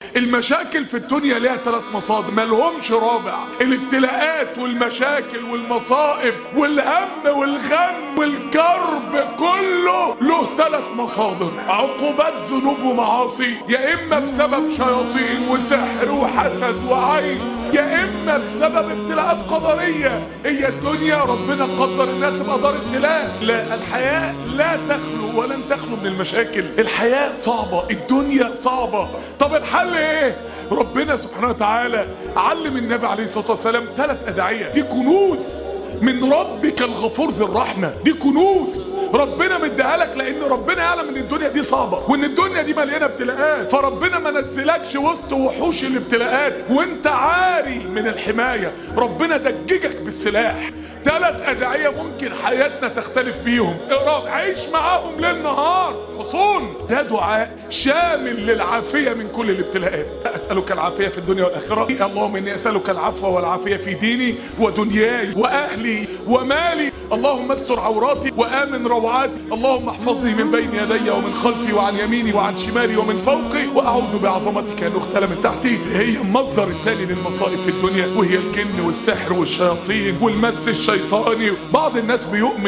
المشاكل في الدنيا ليها ثلاث مصادر مالهمش رابع الابتلاءات والمشاكل والمصائب والهم والغم والكرب كله له ثلاث مصادر عقوبات ذنوب ومعاصي يا اما بسبب شياطين وسحر وحسد وعين يا اما بسبب ابتلاءات قدريه هي الدنيا ربنا قدر انها تبقى دار ابتلاء لا الحياه لا تخلو ولن تخلو من المشاكل الحياه صعبه الدنيا صعبه طب الحل ايه ربنا سبحانه وتعالى علم النبي عليه الصلاه والسلام ثلاث ادعيه دي كنوز من ربك الغفور ذي الرحمة دي كنوز ربنا مديها لك لان ربنا يعلم ان الدنيا دي صعبة وان الدنيا دي مليانة ابتلاءات فربنا ما نزلكش وسط وحوش الابتلاءات وانت عاري من الحماية ربنا دججك بالسلاح ثلاث ادعية ممكن حياتنا تختلف بيهم اقرأ عيش معاهم ليل نهار حصون ده دعاء شامل للعافية من كل الابتلاءات اسألك العافية في الدنيا والاخرة اللهم اني اسألك العفو والعافية في ديني ودنياي واهلي ومالي اللهم استر عوراتي وامن روعاتي اللهم احفظني من بين يدي ومن خلفي وعن يميني وعن شمالي ومن فوقي واعوذ بعظمتك ان اختل من تحتي هي المصدر الثاني للمصائب في الدنيا وهي الجن والسحر والشياطين والمس الشيطاني بعض الناس بيؤمن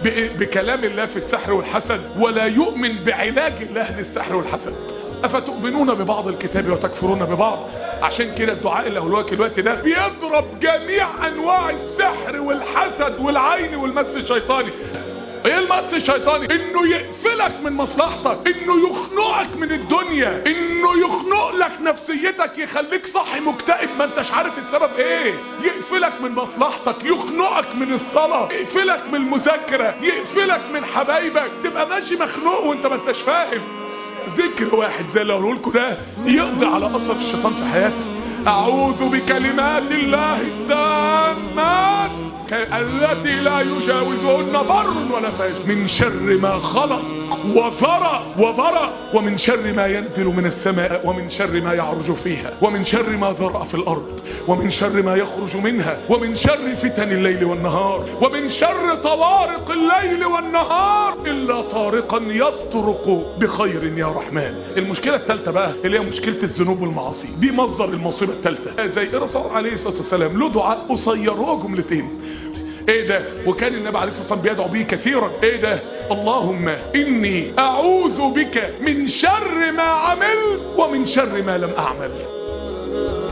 بكلام الله في السحر والحسد ولا يؤمن بعلاج الله للسحر والحسد افتؤمنون ببعض الكتاب وتكفرون ببعض عشان كده الدعاء اللي هقوله لك الوقت ده بيضرب جميع انواع السحر والحسد والعين والمس الشيطاني ايه المس الشيطاني انه يقفلك من مصلحتك انه يخنقك من الدنيا انه يخنق لك نفسيتك يخليك صاحي مكتئب ما انتش عارف السبب ايه يقفلك من مصلحتك يخنقك من الصلاة يقفلك من المذاكرة يقفلك من حبايبك تبقى ماشي مخنوق وانت ما انتش فاهم ذكر واحد زي اللي هقوله لكم ده يقضي على اثر الشيطان في حياتك اعوذ بكلمات الله التامات التي لا يجاوزهن بر ولا فاجر من شر ما خلق وفرى وبرى ومن شر ما ينزل من السماء ومن شر ما يعرج فيها ومن شر ما ذرأ في الأرض ومن شر ما يخرج منها ومن شر فتن الليل والنهار ومن شر طوارق الليل والنهار إلا طارقا يطرق بخير يا رحمن المشكلة الثالثة بقى اللي هي مشكلة الذنوب والمعاصي دي مصدر المصيبة الثالثة زي الرسول عليه الصلاة والسلام له دعاء قصير هو جملتين ايه ده وكان النبي عليه الصلاة والسلام بيدعو به كثيرا ايه ده اللهم اني اعوذ بك من شر ما عملت ومن شر ما لم اعمل